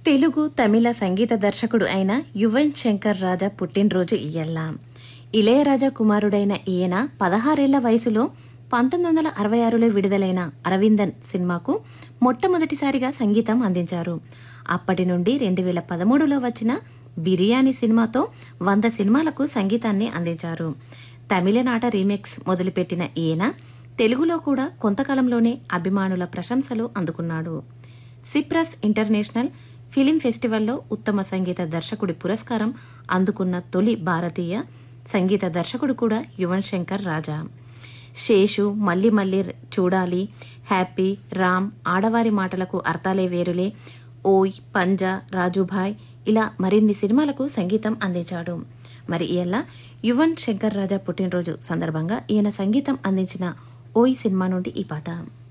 తెలుగు తమిళ సంగీత దర్శకుడు అయిన యువన్ శంకర్ రాజా పుట్టినరోజు ఇయ్యల్ల ఇళయరాజా కుమారుడైన ఈయన పదహారేళ్ల వయసులో పంతొమ్మిది వందల అరవై ఆరులో విడుదలైన అరవిందన్ సినిమాకు మొట్టమొదటిసారిగా సంగీతం అందించారు అప్పటి నుండి రెండు వేల పదమూడులో వచ్చిన బిర్యానీ సినిమాతో వంద సినిమాలకు సంగీతాన్ని అందించారు తమిళనాట రీమేక్స్ మొదలుపెట్టిన ఈయన తెలుగులో కూడా కొంతకాలంలోనే అభిమానుల ప్రశంసలు అందుకున్నాడు సిప్రస్ ఇంటర్నేషనల్ ఫిలిం ఫెస్టివల్లో ఉత్తమ సంగీత దర్శకుడి పురస్కారం అందుకున్న తొలి భారతీయ సంగీత దర్శకుడు కూడా యువన్ శంకర్ రాజా శేషు మళ్ళీ మళ్ళీ చూడాలి హ్యాపీ రామ్ ఆడవారి మాటలకు అర్థాలే వేరులే ఓయ్ పంజా రాజుభాయ్ ఇలా మరిన్ని సినిమాలకు సంగీతం అందించాడు మరి ఇలా యువన్ శంకర్ రాజా పుట్టినరోజు సందర్భంగా ఈయన సంగీతం అందించిన ఓయ్ సినిమా నుండి ఈ పాట